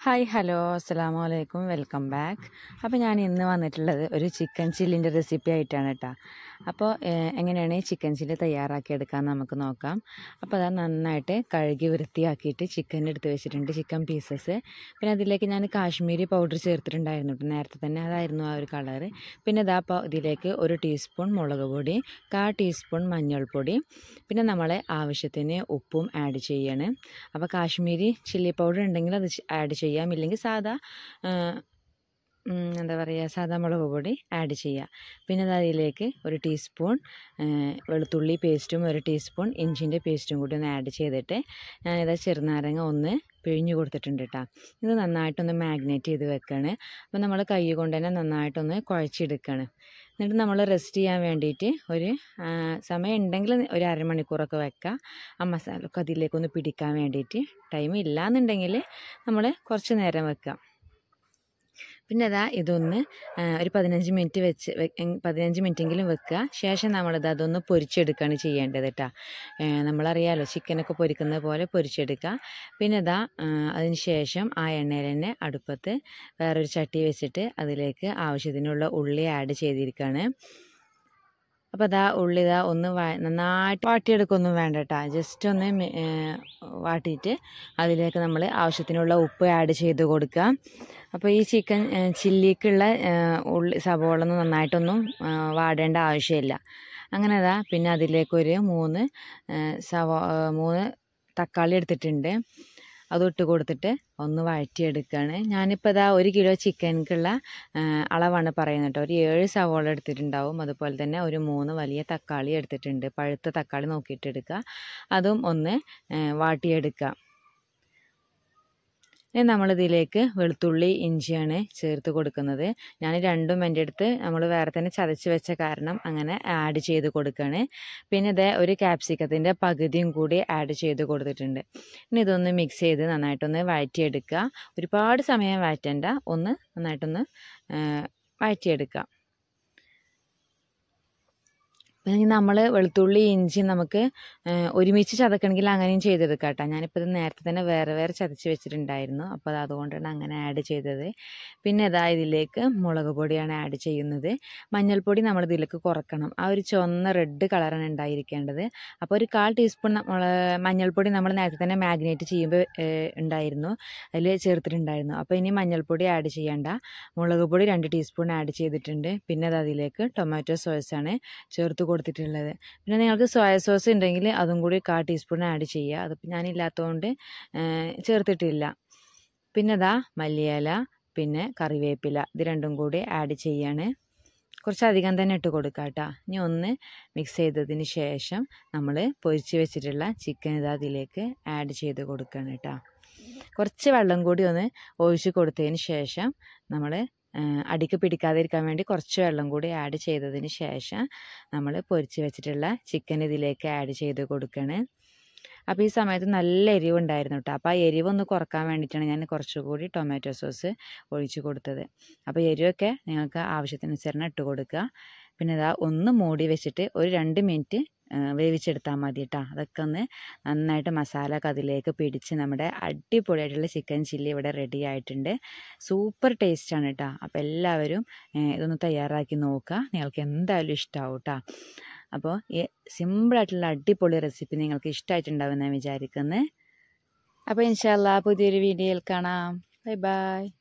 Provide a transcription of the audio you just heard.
hi hello അസ്സാം വലൈക്കും welcome back അപ്പോൾ ഞാൻ ഇന്ന് വന്നിട്ടുള്ളത് ഒരു ചിക്കൻ ചില്ലിൻ്റെ റെസിപ്പി ആയിട്ടാണ് കേട്ടോ അപ്പോൾ ഏഹ്, എങ്ങനെയാണ് ഈ ചിക്കൻ ചില്ലി തയ്യാറാക്കിയെടുക്കാൻ നമുക്ക് നോക്കാം അപ്പോൾ അത് നന്നായിട്ട് കഴുകി വൃത്തിയാക്കിയിട്ട് ചിക്കൻ എടുത്ത് വെച്ചിട്ടുണ്ട് ചിക്കൻ പീസസ് പിന്നെ അതിലേക്ക് ഞാൻ കാശ്മീരി പൗഡർ ചേർത്തിട്ടുണ്ടായിരുന്നു കേട്ടോ നേരത്തെ തന്നെ അതായിരുന്നു ആ ഒരു കളറ് പിന്നെ ഇതാ അപ്പോൾ ഇതിലേക്ക് ഒരു ടീസ്പൂൺ മുളക് പൊടി കാ ടീസ്പൂൺ മഞ്ഞൾപ്പൊടി പിന്നെ നമ്മൾ ആവശ്യത്തിന് ഉപ്പും ആഡ് ചെയ്യാണ് അപ്പോൾ കാശ്മീരി ചില്ലി പൗഡർ ഉണ്ടെങ്കിൽ അത് ആഡ് ചെയ്യാം ഇല്ലെങ്കിൽ സാധാ ആ, ഉം, എന്താ പറയുക സാധാ മുളക് പൊടി ആഡ് ചെയ്യുക പിന്നെ അത് അതിലേക്ക് ഒരു ടീസ്പൂൺ ആ, വെളുത്തുള്ളി പേസ്റ്റും ഒരു ടീസ്പൂൺ ഇഞ്ചിൻ്റെ പേസ്റ്റും കൂടി ഒന്ന് ആഡ് ചെയ്തിട്ട് ഞാനിത് ചെറുനാരങ്ങ ഒന്ന് പിഴിഞ്ഞു കൊടുത്തിട്ടുണ്ട് കേട്ടോ ഇത് നന്നായിട്ടൊന്ന് മാഗ്നേറ്റ് ചെയ്ത് വെക്കുകയാണ് അപ്പോൾ നമ്മൾ കൈ കൊണ്ട് തന്നെ നന്നായിട്ടൊന്ന് കുഴച്ചെടുക്കുകയാണ് എന്നിട്ട് നമ്മൾ റെസ്റ്റ് ചെയ്യാൻ വേണ്ടിയിട്ട് ഒരു ആ, സമയം ഉണ്ടെങ്കിൽ ഒരു അരമണിക്കൂറൊക്കെ വെക്കുക ആ മസാലയൊക്കെ അതിലേക്കൊന്ന് പിടിക്കാൻ വേണ്ടിയിട്ട് ടൈം ഇല്ലാന്നുണ്ടെങ്കിൽ നമ്മൾ കുറച്ച് നേരം വെക്കുക പിന്നെ അതാ ഇതൊന്ന് ആ, ഒരു പതിനഞ്ച് മിനിറ്റ് വെച്ച് വെ- എങ് പതിനഞ്ച് മിനിറ്റെങ്കിലും വെക്കുക ശേഷം നമ്മളിത് അതൊന്ന് പൊരിച്ചെടുക്കുകയാണ് ചെയ്യേണ്ടത് കേട്ടോ നമ്മളറിയാലോ ചിക്കനൊക്കെ പൊരിക്കുന്നത് പോലെ പൊരിച്ചെടുക്കുക പിന്നെ ഇതാ ആ, അതിന് ശേഷം ആ എണ്ണയിൽ തന്നെ അടുപ്പത്ത് വേറൊരു ചട്ടി വെച്ചിട്ട് അതിലേക്ക് ആവശ്യത്തിനുള്ള ഉള്ളി ആഡ് ചെയ്തിരിക്കുകയാണ് അപ്പോൾ അതാ ഉള്ളി ഇതാ ഒന്ന് വാ നന്നായിട്ട് വാട്ടിയെടുക്കൊന്നും വേണ്ട കേട്ടോ ജസ്റ്റ് ഒന്ന് മി- ഏ, വാട്ടിയിട്ട് അതിലേക്ക് നമ്മൾ ആവശ്യത്തിനുള്ള ഉപ്പ് ആഡ് ചെയ്ത് കൊടുക്കുക അപ്പോൾ ഈ ചിക്കൻ ഏ, ചില്ലിക്കുള്ള ഏ, ഉള്ളി സവോളൊന്നും നന്നായിട്ടൊന്നും ആ, വാടേണ്ട ആവശ്യമില്ല അങ്ങനെ അതാ പിന്നെ അതിലേക്കൊരു മൂന്ന് ഏ, സവോ ഏ, മൂന്ന് തക്കാളി എടുത്തിട്ടുണ്ട് അത് ഇട്ട് കൊടുത്തിട്ട് ഒന്ന് വഴറ്റിയെടുക്കുകയാണ് ഞാനിപ്പോൾ ഇതാ ഒരു കിലോ ചിക്കൻക്കുള്ള ആ, അളവാണ് പറയുന്നത് കേട്ടോ ഒരു ഏഴ് സവോള എടുത്തിട്ടുണ്ടാവും അതുപോലെ തന്നെ ഒരു മൂന്ന് വലിയ തക്കാളി എടുത്തിട്ടുണ്ട് പഴുത്ത തക്കാളി നോക്കിയിട്ട് എടുക്കുക അതും ഒന്ന് ആ, വാട്ടിയെടുക്കുക ഇനി നമ്മളിതിലേക്ക് വെളുത്തുള്ളി ഇഞ്ചിയാണ് ചേർത്ത് കൊടുക്കുന്നത് ഞാൻ രണ്ടും എൻ്റെ അടുത്ത് നമ്മൾ വേറെ തന്നെ ചതച്ച് വെച്ച കാരണം അങ്ങനെ ആഡ് ചെയ്ത് കൊടുക്കുകയാണ് പിന്നെ ഇത് ഒരു ക്യാപ്സിക്കത്തിൻ്റെ പകുതിയും കൂടി ആഡ് ചെയ്ത് കൊടുത്തിട്ടുണ്ട് ഇനി ഇതൊന്ന് മിക്സ് ചെയ്ത് നന്നായിട്ടൊന്ന് വഴറ്റിയെടുക്കുക ഒരുപാട് സമയം വഴറ്റണ്ട ഒന്ന് നന്നായിട്ടൊന്ന് ആ, വഴറ്റിയെടുക്കുക പിന്നെ നമ്മൾ വെളുത്തുള്ളി ഇഞ്ചി നമുക്ക് ആ, ഒരുമിച്ച് ചതക്കണമെങ്കിൽ അങ്ങനെയും ചെയ്തെടുക്കാം കേട്ടോ ഞാനിപ്പോൾ ഇത് നേരത്തെ തന്നെ വേറെ വേറെ ചതച്ച് വെച്ചിട്ടുണ്ടായിരുന്നു അപ്പോൾ അത് അതുകൊണ്ടാണ് അങ്ങനെ ആഡ് ചെയ്തത് പിന്നെ ഇതാ ഇതിലേക്ക് മുളക് പൊടിയാണ് ആഡ് ചെയ്യുന്നത് മഞ്ഞൾപ്പൊടി നമ്മൾ ഇതിലേക്ക് കുറക്കണം ആ ഒരു ചുവന്ന റെഡ് കളറാണ് ഉണ്ടായിരിക്കേണ്ടത് അപ്പോൾ ഒരു കാൽ ടീസ്പൂൺ നമ്മൾ മഞ്ഞൾപ്പൊടി നമ്മൾ നേരത്തെ തന്നെ മാഗ്നേറ്റ് ചെയ്യുമ്പോൾ ഉണ്ടായിരുന്നു അതിൽ ചേർത്തിട്ടുണ്ടായിരുന്നു അപ്പോൾ ഇനി മഞ്ഞൾപ്പൊടി ആഡ് ചെയ്യേണ്ട മുളക് പൊടി രണ്ട് ടീസ്പൂൺ ആഡ് ചെയ്തിട്ടുണ്ട് പിന്നെ അത് അതിലേക്ക് ടൊമാറ്റോ സോസാണ് ചേർത്ത് കൊടുത്തിട്ടുള്ളത് പിന്നെ നിങ്ങൾക്ക് സോയ സോസ് ഉണ്ടെങ്കിൽ അതും കൂടി കാ ടീസ്പൂൺ ആഡ് ചെയ്യുക അതിപ്പോൾ ഞാനില്ലാത്തതുകൊണ്ട് ചേർത്തിട്ടില്ല പിന്നെ ഇതാ മല്ലിയില പിന്നെ കറിവേപ്പില ഇത് രണ്ടും കൂടി ആഡ് ചെയ്യാണ് കുറച്ചധികം തന്നെ ഇട്ട് കൊടുക്കുക കേട്ടോ ഇനി ഒന്ന് മിക്സ് ചെയ്തതിന് ശേഷം നമ്മൾ പൊരിച്ച് വെച്ചിട്ടുള്ള ചിക്കൻ ഇത് അതിലേക്ക് ആഡ് ചെയ്ത് കൊടുക്കണം കേട്ടോ കുറച്ച് വെള്ളം കൂടി ഒന്ന് ഒഴിച്ച് കൊടുത്തതിന് ശേഷം നമ്മൾ അടിക്ക് പിടിക്കാതിരിക്കാൻ വേണ്ടി കുറച്ച് വെള്ളം കൂടി ആഡ് ചെയ്തതിന് ശേഷം നമ്മൾ പൊരിച്ച് വെച്ചിട്ടുള്ള ചിക്കൻ ഇതിലേക്ക് ആഡ് ചെയ്ത് കൊടുക്കണേ അപ്പോൾ ഈ സമയത്ത് നല്ല എരിവ് ഉണ്ടായിരുന്നു കേട്ടോ അപ്പോൾ ആ എരിവ് ഒന്ന് കുറക്കാൻ വേണ്ടിയിട്ടാണ് ഞാൻ കുറച്ചുകൂടി ടൊമാറ്റോ സോസ് ഒഴിച്ച് കൊടുത്തത് അപ്പോൾ എരിവൊക്കെ നിങ്ങൾക്ക് ആവശ്യത്തിനനുസരണം ഇട്ട് കൊടുക്കുക പിന്നെ ഇതാ ഒന്ന് മൂടി വെച്ചിട്ട് ഒരു രണ്ട് മിനിറ്റ് വേവിച്ചെടുത്താൽ മതി കേട്ടോ അതൊക്കെ ഒന്ന് നന്നായിട്ട് മസാല ഒക്കെ അതിലേക്ക് പിടിച്ച് നമ്മുടെ അടിപൊളിയായിട്ടുള്ള ചിക്കൻ ചില്ലി ഇവിടെ റെഡി ആയിട്ടുണ്ട് സൂപ്പർ ടേസ്റ്റാണ് കേട്ടോ അപ്പോൾ എല്ലാവരും ഏഹ്, ഇതൊന്ന് തയ്യാറാക്കി നോക്കുക നിങ്ങൾക്ക് എന്തായാലും ഇഷ്ടമാവും കേട്ടോ അപ്പോൾ ഈ സിമ്പിളായിട്ടുള്ള അടിപൊളി റെസിപ്പി നിങ്ങൾക്ക് ഇഷ്ടമായിട്ടുണ്ടാവും ഞാൻ വിചാരിക്കുന്നത് അപ്പോൾ ഇൻഷാല്ല പുതിയൊരു വീഡിയോയിൽ കാണാം ബൈ ബൈ